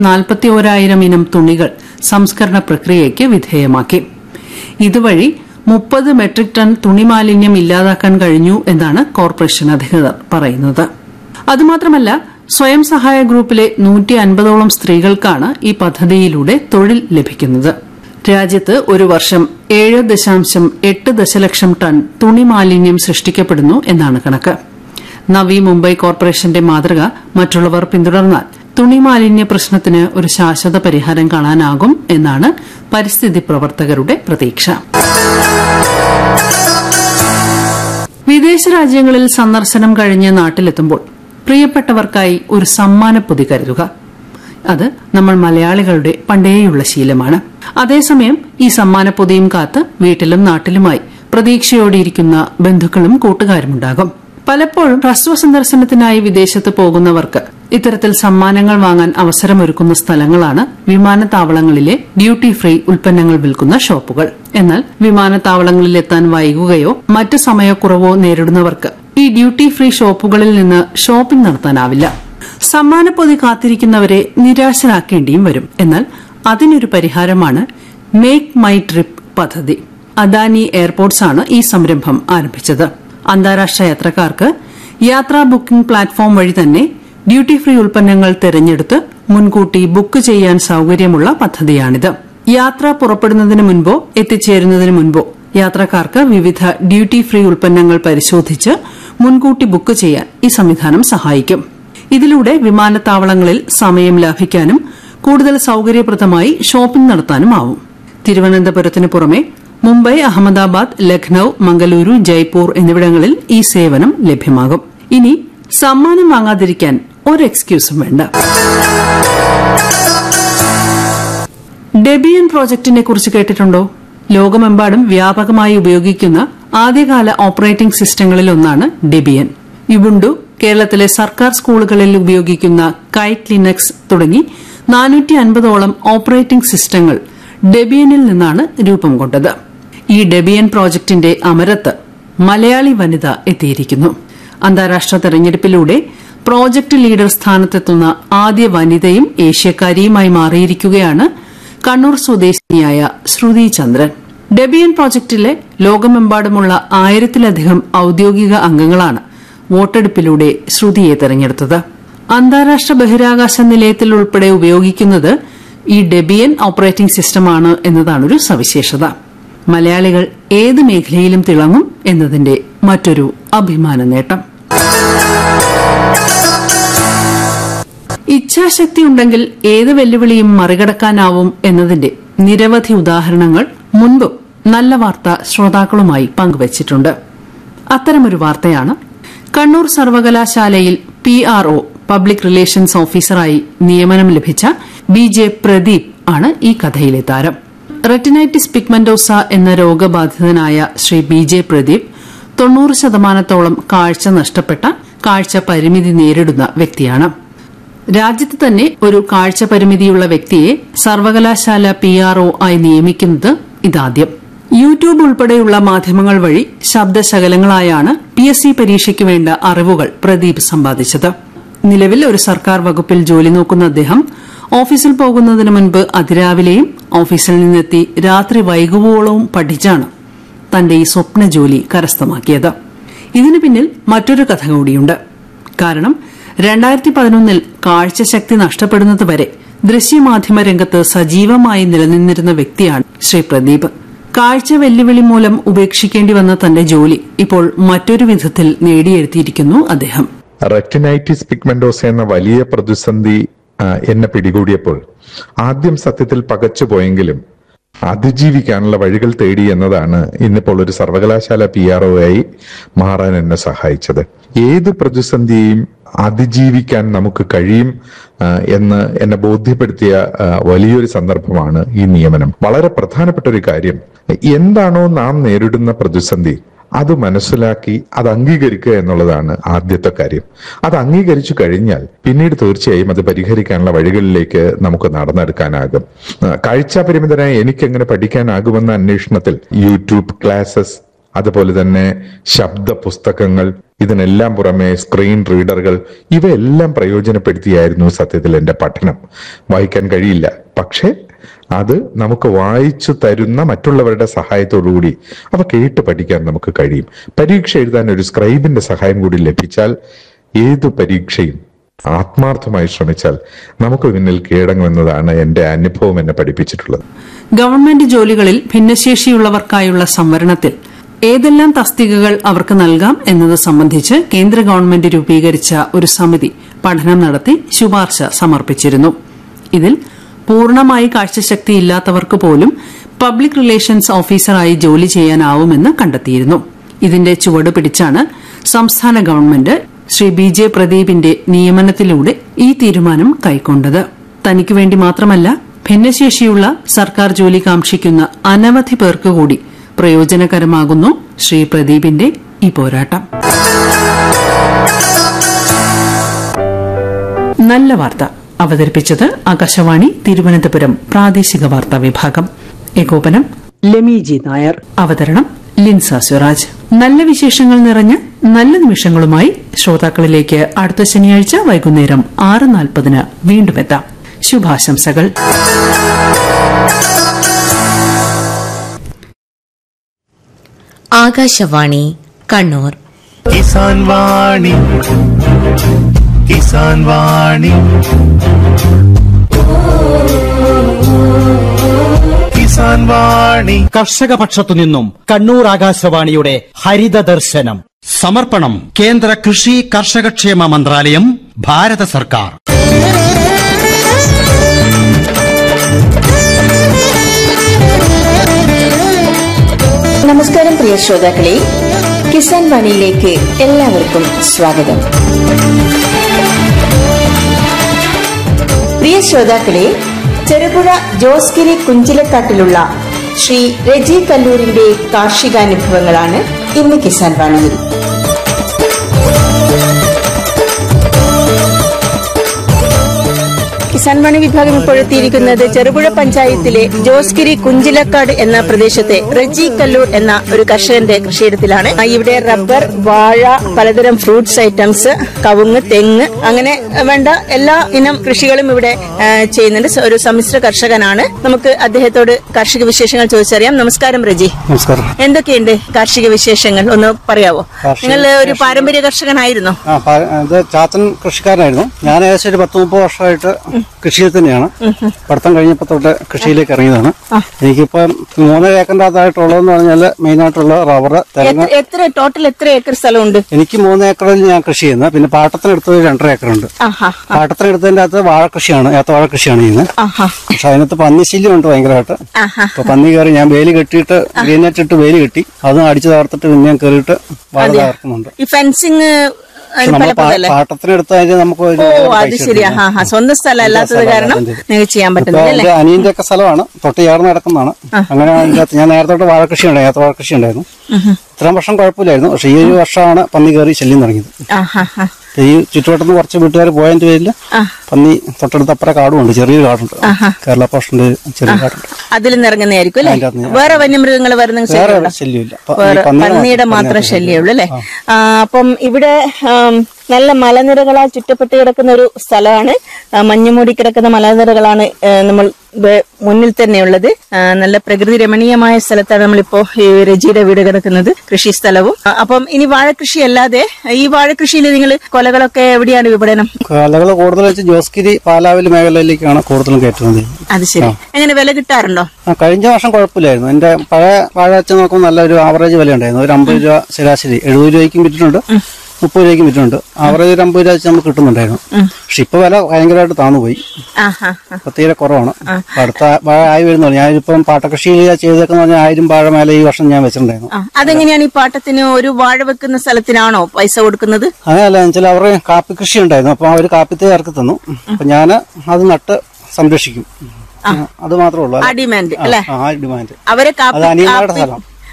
നാൽപ്പത്തി ഓരായിരം ഇനം തുണികൾ സംസ്കരണ പ്രക്രിയയ്ക്ക് വിധേയമാക്കി ഇതുവഴി മുപ്പത് മെട്രിക് ടൺ തുണിമാലിന്യം ഇല്ലാതാക്കാൻ കഴിഞ്ഞു എന്നാണ് കോർപ്പറേഷൻ അധികൃതർ പറയുന്നത് അതുമാത്രമല്ല സ്വയം സഹായ ഗ്രൂപ്പിലെ നൂറ്റി അൻപതോളം സ്ത്രീകൾക്കാണ് ഈ പദ്ധതിയിലൂടെ തൊഴിൽ ലഭിക്കുന്നത് രാജ്യത്ത് ഒരു വർഷം ഏഴ് ദശാംശം എട്ട് ദശലക്ഷം ടൺ തുണി മാലിന്യം സൃഷ്ടിക്കപ്പെടുന്നു എന്നാണ് കണക്ക് നവി മുംബൈ കോർപ്പറേഷന്റെ മാതൃക മറ്റുള്ളവർ പിന്തുടർന്നാൽ തുണി മാലിന്യ പ്രശ്നത്തിന് ഒരു ശാശ്വത പരിഹാരം കാണാനാകും എന്നാണ് പരിസ്ഥിതി പ്രവർത്തകരുടെ പ്രതീക്ഷ വിദേശ രാജ്യങ്ങളിൽ സന്ദർശനം കഴിഞ്ഞ് നാട്ടിലെത്തുമ്പോൾ പ്രിയപ്പെട്ടവർക്കായി ഒരു സമ്മാനപ്പൊതി കരുതുക അത് നമ്മൾ മലയാളികളുടെ പണ്ടേയുള്ള ശീലമാണ് അതേസമയം ഈ സമ്മാനപ്പൊതിയും കാത്ത് വീട്ടിലും നാട്ടിലുമായി പ്രതീക്ഷയോടെയിരിക്കുന്ന ബന്ധുക്കളും കൂട്ടുകാരുമുണ്ടാകും പലപ്പോഴും ഹ്രസ്വ സന്ദർശനത്തിനായി വിദേശത്ത് പോകുന്നവർക്ക് ഇത്തരത്തിൽ സമ്മാനങ്ങൾ വാങ്ങാൻ അവസരമൊരുക്കുന്ന സ്ഥലങ്ങളാണ് വിമാനത്താവളങ്ങളിലെ ഡ്യൂട്ടി ഫ്രീ ഉൽപ്പന്നങ്ങൾ വിൽക്കുന്ന ഷോപ്പുകൾ എന്നാൽ വിമാനത്താവളങ്ങളിൽ എത്താൻ വൈകുകയോ മറ്റ് സമയക്കുറവോ നേരിടുന്നവർക്ക് ഈ ഡ്യൂട്ടി ഫ്രീ ഷോപ്പുകളിൽ നിന്ന് ഷോപ്പിംഗ് നടത്താനാവില്ല സമ്മാനപ്പൊതി കാത്തിരിക്കുന്നവരെ നിരാശരാക്കേണ്ടിയും വരും എന്നാൽ അതിനൊരു പരിഹാരമാണ് മേക്ക് മൈ ട്രിപ്പ് പദ്ധതി അദാനി എയർപോർട്ട്സ് ആണ് ഈ സംരംഭം ആരംഭിച്ചത് അന്താരാഷ്ട്ര യാത്രക്കാർക്ക് യാത്രാ ബുക്കിംഗ് പ്ലാറ്റ്ഫോം വഴി തന്നെ ഡ്യൂട്ടി ഫ്രീ ഉൽപ്പന്നങ്ങൾ തിരഞ്ഞെടുത്ത് മുൻകൂട്ടി ബുക്ക് ചെയ്യാൻ സൌകര്യമുള്ള പദ്ധതിയാണിത് യാത്ര പുറപ്പെടുന്നതിന് മുൻപോ എത്തിച്ചേരുന്നതിന് മുൻപോ യാത്രക്കാർക്ക് വിവിധ ഡ്യൂട്ടി ഫ്രീ ഉൽപ്പന്നങ്ങൾ പരിശോധിച്ച് മുൻകൂട്ടി ബുക്ക് ചെയ്യാൻ ഈ സംവിധാനം സഹായിക്കും ഇതിലൂടെ വിമാനത്താവളങ്ങളിൽ സമയം ലാഭിക്കാനും കൂടുതൽ സൌകര്യപ്രദമായി ഷോപ്പിംഗ് നടത്താനുമാവും തിരുവനന്തപുരത്തിന് പുറമെ മുംബൈ അഹമ്മദാബാദ് ലഖ്നൌ മംഗലൂരു ജയ്പൂർ എന്നിവിടങ്ങളിൽ ഈ സേവനം ലഭ്യമാകും ഇനി സമ്മാനം വാങ്ങാതിരിക്കാൻ ഒരു എക്സ്ക്യൂസും വേണ്ട ഡെബിയൻ പ്രോജക്ടിനെ കുറിച്ച് കേട്ടിട്ടുണ്ടോ ലോകമെമ്പാടും വ്യാപകമായി ഉപയോഗിക്കുന്ന ആദ്യകാല ഓപ്പറേറ്റിംഗ് സിസ്റ്റങ്ങളിൽ ഒന്നാണ് ഡെബിയൻ യുബുണ്ടു കേരളത്തിലെ സർക്കാർ സ്കൂളുകളിൽ ഉപയോഗിക്കുന്ന കൈറ്റ് ലിനക്സ് തുടങ്ങി നാനൂറ്റി അൻപതോളം ഓപ്പറേറ്റിംഗ് സിസ്റ്റങ്ങൾ ഡെബിയനിൽ നിന്നാണ് രൂപം കൊണ്ടത് ഈ ഡെബിയൻ പ്രോജക്ടിന്റെ അമരത്ത് മലയാളി വനിത എത്തിയിരിക്കുന്നു അന്താരാഷ്ട്ര തെരഞ്ഞെടുപ്പിലൂടെ പ്രോജക്ട് ലീഡർ സ്ഥാനത്തെത്തുന്ന ആദ്യ വനിതയും ഏഷ്യക്കാരിയുമായി മാറിയിരിക്കുകയാണ് കണ്ണൂർ സ്വദേശിനിയായ ശ്രുതി ചന്ദ്രൻ ഡെബിയൻ പ്രോജക്ടിലെ ലോകമെമ്പാടുമുള്ള ആയിരത്തിലധികം ഔദ്യോഗിക അംഗങ്ങളാണ് വോട്ടെടുപ്പിലൂടെ ശ്രുതിയെ തെരഞ്ഞെടുത്തത് അന്താരാഷ്ട്ര ബഹിരാകാശ നിലയത്തിൽ ഉൾപ്പെടെ ഉപയോഗിക്കുന്നത് ഈ ഡെബിയൻ ഓപ്പറേറ്റിംഗ് സിസ്റ്റമാണ് എന്നതാണൊരു സവിശേഷത മലയാളികൾ ഏത് മേഖലയിലും തിളങ്ങും എന്നതിന്റെ മറ്റൊരു അഭിമാന നേട്ടം ഇച്ഛാശക്തി ഉണ്ടെങ്കിൽ ഏത് വെല്ലുവിളിയും മറികടക്കാനാവും എന്നതിന്റെ നിരവധി ഉദാഹരണങ്ങൾ മുൻപും നല്ല വാർത്ത ശ്രോതാക്കളുമായി പങ്കുവച്ചിട്ടുണ്ട് അത്തരമൊരു വാർത്തയാണ് കണ്ണൂർ സർവകലാശാലയിൽ P R O public relations ഓഫീസറായി നിയമനം ലഭിച്ച ബി ജെ പ്രദീപ് ആണ് ഈ കഥയിലെ താരം റെറ്റിനൈറ്റിസ് പിഗ്മെന്റോസ എന്ന രോഗബാധിതനായ ശ്രീ ബി ജെ പ്രദീപ് തൊണ്ണൂറ് ശതമാനത്തോളം കാഴ്ച നഷ്ടപ്പെട്ട കാഴ്ച പരിമിതി നേരിടുന്ന വ്യക്തിയാണ് രാജ്യത്ത് തന്നെ ഒരു കാഴ്ച പരിമിതിയുള്ള വ്യക്തിയെ സർവകലാശാല പി ആർ ഒ ആയി നിയമിക്കുന്നത് ഇതാദ്യം യൂട്യൂബ് ഉൾപ്പെടെയുള്ള മാധ്യമങ്ങൾ വഴി ശബ്ദശകലങ്ങളായാണ് പി എസ് സി പരീക്ഷയ്ക്ക് വേണ്ട അറിവുകൾ പ്രദീപ് സമ്പാദിച്ചത് നിലവിൽ ഒരു സർക്കാർ വകുപ്പിൽ ജോലി നോക്കുന്ന അദ്ദേഹം ഓഫീസിൽ പോകുന്നതിന് മുൻപ് അതിരാവിലെയും ഓഫീസിൽ നിന്നെത്തി രാത്രി വൈകുവോളവും പഠിച്ചാണ് തന്റെ ഈ സ്വപ്ന ജോലി കരസ്ഥമാക്കിയത് ഇതിനു പിന്നിൽ മറ്റൊരു കഥ കൂടിയുണ്ട് കാരണം രണ്ടായിരത്തി പതിനൊന്നിൽ കാഴ്ചശക്തി നഷ്ടപ്പെടുന്നതുവരെ ദൃശ്യമാധ്യമ രംഗത്ത് സജീവമായി നിലനിന്നിരുന്ന വ്യക്തിയാണ് ശ്രീ പ്രദീപ് കാഴ്ച വെല്ലുവിളി മൂലം ഉപേക്ഷിക്കേണ്ടി വന്ന തന്റെ ജോലി ഇപ്പോൾ മറ്റൊരു വിധത്തിൽ നേടിയെടുത്തിയിരിക്കുന്നു അദ്ദേഹം റെറ്റിനൈറ്റിസ് പിഗ്മെന്റോസ എന്ന വലിയ പ്രതിസന്ധി ആ, എന്നെ പിടികൂടിയപ്പോൾ ആദ്യം സത്യത്തിൽ പകച്ചുപോയെങ്കിലും അതിജീവിക്കാനുള്ള വഴികൾ തേടി എന്നതാണ് ഇന്നിപ്പോൾ ഒരു സർവകലാശാല പി ആർ ഒ ആയി മാറാൻ എന്നെ സഹായിച്ചത് ഏത് പ്രതിസന്ധിയെയും അതിജീവിക്കാൻ നമുക്ക് കഴിയും ആ, എന്ന് എന്നെ ബോധ്യപ്പെടുത്തിയ ആ, വലിയൊരു സന്ദർഭമാണ് ഈ നിയമനം വളരെ പ്രധാനപ്പെട്ട ഒരു കാര്യം എന്താണോ നാം നേരിടുന്ന പ്രതിസന്ധി അത് മനസ്സിലാക്കി അത് അംഗീകരിക്കുക എന്നുള്ളതാണ് ആദ്യത്തെ കാര്യം അത് അംഗീകരിച്ചു കഴിഞ്ഞാൽ പിന്നീട് തീർച്ചയായും അത് പരിഹരിക്കാനുള്ള വഴികളിലേക്ക് നമുക്ക് നടന്നെടുക്കാനാകും ആ, കാഴ്ച പരിമിതനായ എനിക്ക് എങ്ങനെ പഠിക്കാനാകുമെന്ന അന്വേഷണത്തിൽ യൂട്യൂബ് ക്ലാസസ് അതുപോലെ തന്നെ ശബ്ദ പുസ്തകങ്ങൾ ഇതിനെല്ലാം പുറമെ സ്ക്രീൻ റീഡറുകൾ ഇവയെല്ലാം പ്രയോജനപ്പെടുത്തിയായിരുന്നു സത്യത്തിൽ എന്റെ പഠനം വായിക്കാൻ കഴിയില്ല പക്ഷേ അത് നമുക്ക് വായിച്ചു തരുന്ന മറ്റുള്ളവരുടെ സഹായത്തോടുകൂടി അവ കേട്ട് പഠിക്കാൻ നമുക്ക് കഴിയും പരീക്ഷ എഴുതാൻ ഒരു സ്ക്രൈബിന്റെ സഹായം കൂടി ലഭിച്ചാൽ ഏതു പരീക്ഷയും ആത്മാർത്ഥമായി ശ്രമിച്ചാൽ നമുക്ക് പിന്നിൽ കീഴടങ്ങുമെന്നതാണ് എന്റെ അനുഭവം എന്നെ പഠിപ്പിച്ചിട്ടുള്ളത് ഗവൺമെന്റ് ജോലികളിൽ ഭിന്നശേഷിയുള്ളവർക്കായുള്ള സംവരണത്തിൽ ഏതെല്ലാം തസ്തികകൾ അവർക്ക് നൽകാം എന്നത് സംബന്ധിച്ച് കേന്ദ്ര ഗവൺമെന്റ് രൂപീകരിച്ച ഒരു സമിതി പഠനം നടത്തി ശുപാർശ സമർപ്പിച്ചിരുന്നു ഇതിൽ പൂർണ്ണമായി കാഴ്ചശക്തി ഇല്ലാത്തവർക്ക് പോലും പബ്ലിക് റിലേഷൻസ് ഓഫീസറായി ജോലി ചെയ്യാനാവുമെന്ന് കണ്ടെത്തിയിരുന്നു ഇതിന്റെ ചുവട് പിടിച്ചാണ് സംസ്ഥാന ഗവൺമെന്റ് ശ്രീ ബി ജെ പ്രദീപിന്റെ നിയമനത്തിലൂടെ ഈ തീരുമാനം കൈക്കൊണ്ടത് തനിക്കു വേണ്ടി മാത്രമല്ല ഭിന്നശേഷിയുള്ള സർക്കാർ ജോലി കാക്ഷിക്കുന്ന അനവധി പേർക്ക് കൂടി പ്രയോജനകരമാകുന്നു ശ്രീ പ്രദീപിന്റെ ഈ പോരാട്ടം നല്ല വാർത്ത അവതരിപ്പിച്ചത് ആകാശവാണി തിരുവനന്തപുരം പ്രാദേശിക വാർത്താ വിഭാഗം ഏകോപനം ലെമി ജി നായർ അവതരണം ലിൻസ സ്വരാജ് നല്ല വിശേഷങ്ങൾ നിറഞ്ഞ നല്ല നിമിഷങ്ങളുമായി ശ്രോതാക്കളിലേക്ക് അടുത്ത ശനിയാഴ്ച വൈകുന്നേരം ആറ് നാൽപ്പതിന് വീണ്ടും എത്താം ശുഭാശംസകൾ ആകാശവാണി കണ്ണൂർ കിസാൻ വാണി കിസാൻ വാണി കിസാൻ വാണി കർഷക പക്ഷത്തു നിന്നും കണ്ണൂർ ആകാശവാണിയുടെ ഹരിത ദർശനം സമർപ്പണം കേന്ദ്ര കൃഷി കർഷകക്ഷേമ മന്ത്രാലയം ഭാരത സർക്കാർ നമസ്കാരം പ്രിയ ശ്രോതാക്കളെ കിസാൻ വാണിയിലേക്ക് എല്ലാവർക്കും സ്വാഗതം പ്രിയ ശ്രോതാക്കളെ ചെറുപുഴ ജോസ്ഗിരി കുഞ്ചിലക്കാട്ടിലുള്ള ശ്രീ രജി കല്ലൂരിന്റെ കാർഷികാനുഭവങ്ങളാണ് ഇന്ന് കിസാൻ വാണിയിൽ കിസാൻ വാണി വിഭാഗം ഇപ്പോൾ എത്തിയിരിക്കുന്നത് ചെറുപുഴ പഞ്ചായത്തിലെ ജോസ്ഗിരി കുഞ്ചിലക്കാട് എന്ന പ്രദേശത്തെ റജി കല്ലൂർ എന്ന ഒരു കർഷകന്റെ കൃഷിയിടത്തിലാണ് ആ, ഇവിടെ റബ്ബർ വാഴ പലതരം ഫ്രൂട്ട്സ് ഐറ്റംസ് കവുങ്ങ് തെങ്ങ് അങ്ങനെ വേണ്ട എല്ലാ ഇനം കൃഷികളും ഇവിടെ ആ, ചെയ്യുന്നുണ്ട് സ- ഒരു സമ്മിശ്ര കർഷകനാണ് നമുക്ക് അദ്ദേഹത്തോട് കാർഷിക വിശേഷങ്ങൾ ചോദിച്ചറിയാം നമസ്കാരം റജി നമസ്കാരം എന്തൊക്കെയുണ്ട് കാർഷിക വിശേഷങ്ങൾ ഒന്ന് പറയാവോ കാർഷിക നിങ്ങൾ ഒരു പാരമ്പര്യ കർഷകനായിരുന്നോ ആ പാ- ഇത് ചാത്തൻ കൃഷിക്കാരനായിരുന്നു ഞാൻ ഏകദേശം ഒരു പത്ത് മുപ്പത് വർഷമായിട്ട് കൃഷിയിൽ തന്നെയാണ് പഠിത്തം കഴിഞ്ഞപ്പോൾ തൊട്ട് കൃഷിയിലേക്ക് ഇറങ്ങിയതാണ് എനിക്കിപ്പം മൂന്നര ഏക്കറിന്റെ അകത്തായിട്ടുള്ളതെന്ന് പറഞ്ഞാൽ മെയിനായിട്ടുള്ള റബ്ബർ തെങ്ങ് എത്ര- എത്ര ടോട്ടൽ എത്ര ഏക്കർ സ്ഥലമുണ്ട് എനിക്ക് മൂന്ന് ഏക്കറിൽ ഞാൻ കൃഷി ചെയ്യുന്നത് പിന്നെ പാട്ടത്തിനെടുത്തത് രണ്ടര ഏക്കറുണ്ട് ആഹാ പാട്ടത്തിനെടുത്തതിന്റെ അകത്ത് വാഴ കൃഷിയാണ് ഏത്തവാഴ കൃഷിയാണ് ചെയ്യുന്നത് ആഹാ പക്ഷെ അതിനകത്ത് പന്നിശല്യം ഉണ്ട് ഭയങ്കരമായിട്ട് ആഹാ അപ്പൊ പന്നി കയറി ഞാൻ വേലി കെട്ടിയിട്ട് ഗ്രീനെറ്റ് ഇട്ട് വേലി കെട്ടി അതും അടിച്ചു തകർത്തിട്ട് പിന്നെ ഞാൻ കയറിയിട്ട് വാഴ തകർക്കുന്നുണ്ട് ഈ ഫെൻസിങ് പക്ഷെ നമ്മൾ ഫലപ്രദമല്ലേ പാട്ടത്തിനെടുത്ത് അതിന് നമുക്ക് ഒരു ഓ വേറെ അത് പൈസ ശരി കിട്ടും. ഹാ ഹാ സ്വന്തം സ്ഥലം അല്ലാത്തത് സ്ഥലം കാരണം അല്ലാത്തതിന്റെ. നിങ്ങൾക്ക് ചെയ്യാൻ ഇപ്പൊ പറ്റുന്നില്ല എന്റെ അല്ലേ അനിയന്റെ ഒക്കെ സ്ഥലമാണ് തൊട്ട് ചേർന്ന് കിടക്കുന്നതാണ് അങ്ങനെ അതിന്റെ അകത്ത് ഞാൻ നേരത്തെ തൊട്ട് വാഴ കൃഷി ഉണ്ടായിരുന്നു ഏത്ത വാഴ കൃഷി ഉണ്ടായിരുന്നു ഇത്രയും വർഷം കുഴപ്പമില്ലായിരുന്നു പക്ഷെ ഈ ഒരു വർഷമാണ് പന്നി കയറി ശല്യം തുടങ്ങിയത് ആഹാ ഹാ ഈ ചുറ്റുവട്ടത്ത് കുറച്ച് വീട്ടുകാർ പോയതിന്റെ പേരിൽ പന്നി തൊട്ടടുത്ത് അപ്പുറം കാടുമുണ്ട് ചെറിയൊരു കാടുണ്ട് കേരള പോസ്റ്റിന്റെ ചെറിയ കാടുണ്ട് അതിൽ നിന്ന് ഇറങ്ങുന്നതായിരിക്കും അല്ലേ അതിന്റെ അകത്ത് നിന്ന് വേറെ വന്യമൃഗങ്ങൾ വരുന്ന വേറെ ശല്യമുണ്ടോ? ശല്യമില്ല പ- ഈ വേറെ പന്നിയുടെ പന്നിയുടെ മാത്രം- മാത്രം പന്നിയുടെ ശല്യമുള്ളൂ അല്ലേ ആ, അപ്പം ഇവിടെ ആം, നല്ല മലനിരകളാൽ ചുറ്റപ്പെട്ട് കിടക്കുന്ന ഒരു സ്ഥലമാണ് ആ, മഞ്ഞുമൂടി കിടക്കുന്ന മലനിരകളാണ് ഏ, നമ്മൾ വേ- മുന്നിൽ തന്നെയുള്ളത് ആ, നല്ല പ്രകൃതി രമണീയമായ സ്ഥലത്താണ് നമ്മളിപ്പോ ഈ രജിയുടെ വീട് കിടക്കുന്നത് കൃഷി സ്ഥലവും ആ, അപ്പം ഇനി വാഴകൃഷി അല്ലാതെ ഈ വാഴകൃഷിയിൽ നിങ്ങൾ കൊലകളൊക്കെ എവിടെയാണ് വിപണനം കലകൾ കൂടുതൽ വെച്ച് ജോസ്ഗിരി പാലാവിൽ മേഖലയിലേക്കാണ് കൂടുതലും കയറ്റുന്നത് അത് ശരി എങ്ങനെ വില കിട്ടാറുണ്ടോ ആ, കഴിഞ്ഞ വർഷം കുഴപ്പമില്ലായിരുന്നു എന്റെ പഴയ വാഴ വെച്ച് നോക്കുമ്പോൾ നല്ലൊരു ആവറേജ് വില ഉണ്ടായിരുന്നു ഒരു അമ്പത് രൂപ ശരാശരി എഴുപത് രൂപയ്ക്കും വിറ്റിട്ടുണ്ട് മുപ്പത് രൂപയ്ക്കും വിറ്റിട്ടുണ്ട് ആവറേജ് ഒരു അമ്പത് രൂപ വെച്ച് നമുക്ക് കിട്ടുന്നുണ്ടായിരുന്നു പക്ഷെ ഇപ്പൊ വില ഭയങ്കരമായിട്ട് താന്നു പോയി ആഹാ ഇപ്പൊ തീരെ കുറവാണ് അപ്പൊ അടുത്ത വാഴ ആയി വരുന്നുള്ളൂ ഞാനിപ്പം പാട്ടകൃഷി ചെയ്തേക്കെന്ന് പറഞ്ഞാൽ ആയിരം വാഴ മേലെ ഈ വർഷം ഞാൻ വെച്ചിട്ടുണ്ടായിരുന്നു ആ, അതെങ്ങനെയാണ് ഈ പാട്ടത്തിന് ഒരു വാഴ വെക്കുന്ന സ്ഥലത്തിനാണോ പൈസ കൊടുക്കുന്നത് അങ്ങനെയല്ല വെച്ചാൽ അവര് കാപ്പി കൃഷി ഉണ്ടായിരുന്നു അപ്പൊ അവര് കാപ്പിത്തേ ഇറക്കി തന്നു അപ്പൊ ഞാൻ അത് നട്ട് സംരക്ഷിക്കും അത് മാത്രമേ ഉള്ളൂ ആ ഡിമാൻഡ് അല്ലെ ആ ഡിമാൻഡ് അവരെ അത് കാപ്പി അനിയന്മാരുടെ കാപ്പി- സ്ഥലം.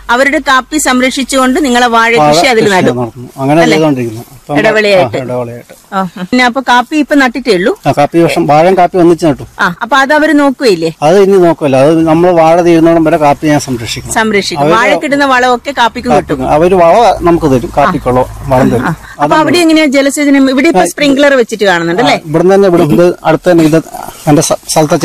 അവരുടെ കാപ്പി സംരക്ഷിച്ചുകൊണ്ട് നിങ്ങളെ വാഴ വാഴ കൃഷി അതിൽ കൃഷി നടും നടത്തുന്നു അങ്ങനെ ചെയ്തോണ്ടിരിക്കുന്നു അപ്പം- ഇടവിളയായിട്ട്. ആ, ഇടവിളയായിട്ട് ആ, പിന്നെ അപ്പൊ കാപ്പി ഇപ്പൊ നട്ടിട്ടേ ഉള്ളൂ ആ കാപ്പി വർഷം വാഴയും കാപ്പി ഒന്നിച്ച് നട്ടു ആ അപ്പൊ അത് അവര് നോക്കുകയില്ലേ അത് ഇനി നോക്കുമല്ലോ അത് നമ്മൾ വാഴ തീരുന്നോളം വരെ കാപ്പി ഞാൻ സംരക്ഷിക്കണം സംരക്ഷിക്കും വാഴക്കിടുന്ന വളമൊക്കെ കാപ്പിക്കും കിട്ടും അവര് വള നമുക്ക് തരും കാപ്പിക്കുള്ള വളം തരും അപ്പൊ അവിടെ എങ്ങനെയാ ജലസേചനം ഇവിടെ ഇപ്പൊ സ്പ്രിംഗ്ലർ വെച്ചിട്ട് കാണുന്നുണ്ട് അല്ലേ ഇവിടുന്ന് തന്നെ ഇവിടെ ഇത് അടുത്ത് തന്നെ ഇത് എന്റെ സ്ഥ- സ്ഥലത്തെ